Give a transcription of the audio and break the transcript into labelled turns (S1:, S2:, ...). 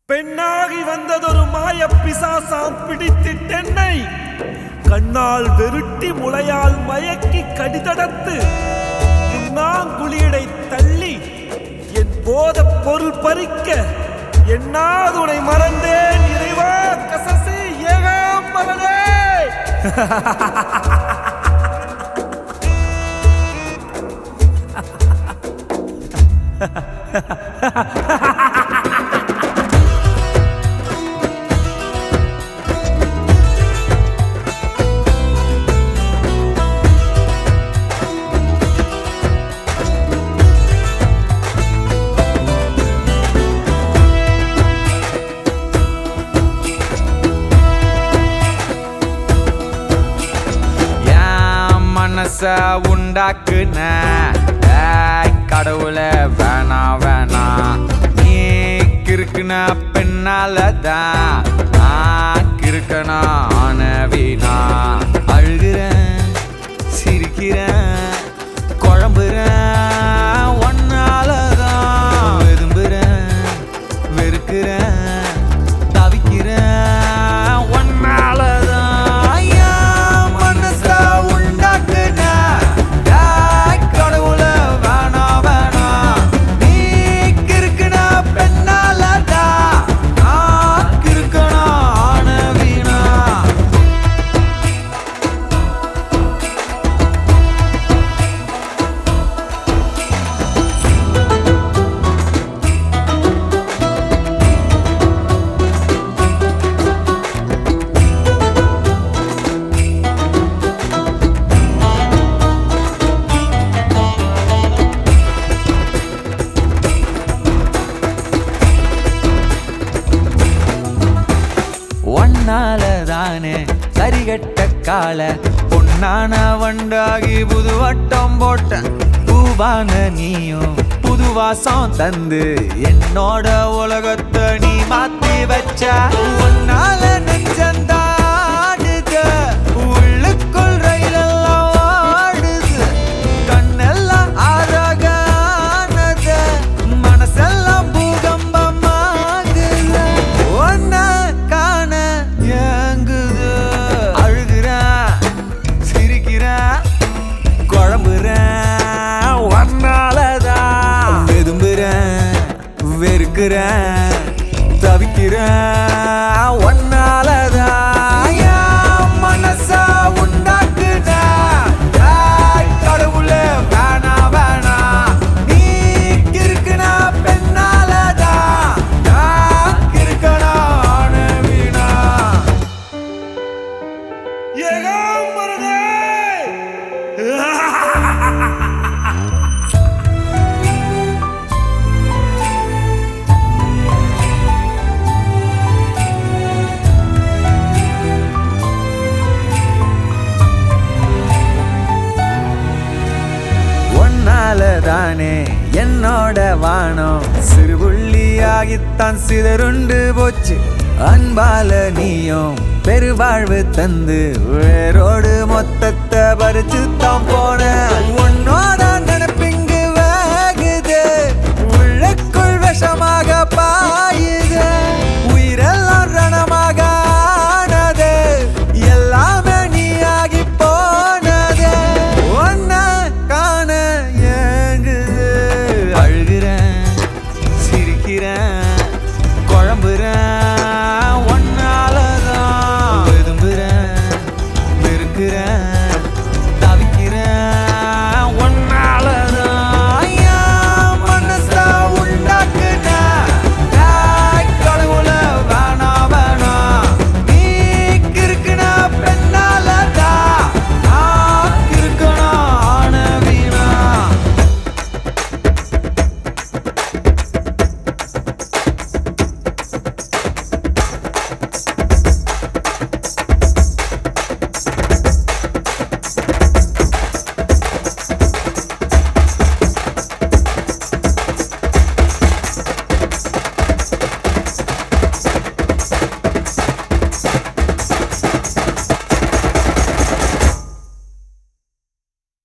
S1: பெண்ணாகி வந்ததொரு மாய பிசாசாம் பிடித்திட்டென்னை கண்ணால் வெருட்டி முளையால் மயக்கி கடிதடத்து உண்ணாங்குழியடை தள்ளி என் போத பொருள் பறிக்க எண்ணாதுனை மறந்தேன் இறைவா கசசி ஏகாம்பரனே
S2: என் மனச உண்டாக்குன ஏய், கடவுளே வேணா வேணா நீ கிறுக்குன பின்னாலதான் நான் கிறுக்கனா ஆன வீணா அழுகிறேன் சிரிக்கிறேன் குழம்புறேன் ஒன்னாலதான் விரும்புறேன் வெறுக்கிறேன் தவிக்கிறேன் ஒன்னாலதான் என் மனச உண்டாக்குன ஏய், கடவுளே வேணா வேணா நீ கிறுக்குன பெண்ணாலதான் நான் கிறுக்கனா ஆன வீணா ஒன்னால தானே சரிகட்ட கால பொன்னான வண்டாகி புது வட்டம் போட்ட பூவான நீயும் புது வாசம் தந்து என்னோட உலகத்தை நீ மாத்தி வச்ச ஒன்னால நெஞ்சந்தாடுது உள்ளுக்குள் ரயிலெல்லாம் ஓடுது கண்ணெல்லாம் அழகானது மனசெல்லாம் பூகம்பமாகுது ஒன்ன காண ஏங்குது அழுகிறேன் சிரிக்கிறேன் குழம்புறேன் ஒன்னாலதான் விரும்புறேன் வெறுக்கிறேன் தவிக்கிறேன் ஒன்னாலதான் என் மனசா உண்டாக்குன ஏய், கடவுளே வேணா வேணா நீ கிறுக்குனா பெண்ணாலதான் நான் கிறுக்கனா ஆன வீணா
S1: ஏகாம்பரனே
S2: ஒன்னால தானே என்னோட வானம் சிறுபுள்ளியாகித்தான் சிதறுண்டு போச்சு அன்பால நீயும் பெருவாழ்வு தந்து வேரோடு மொத்தத்தை பறிச்சு தான் போன உன்னோட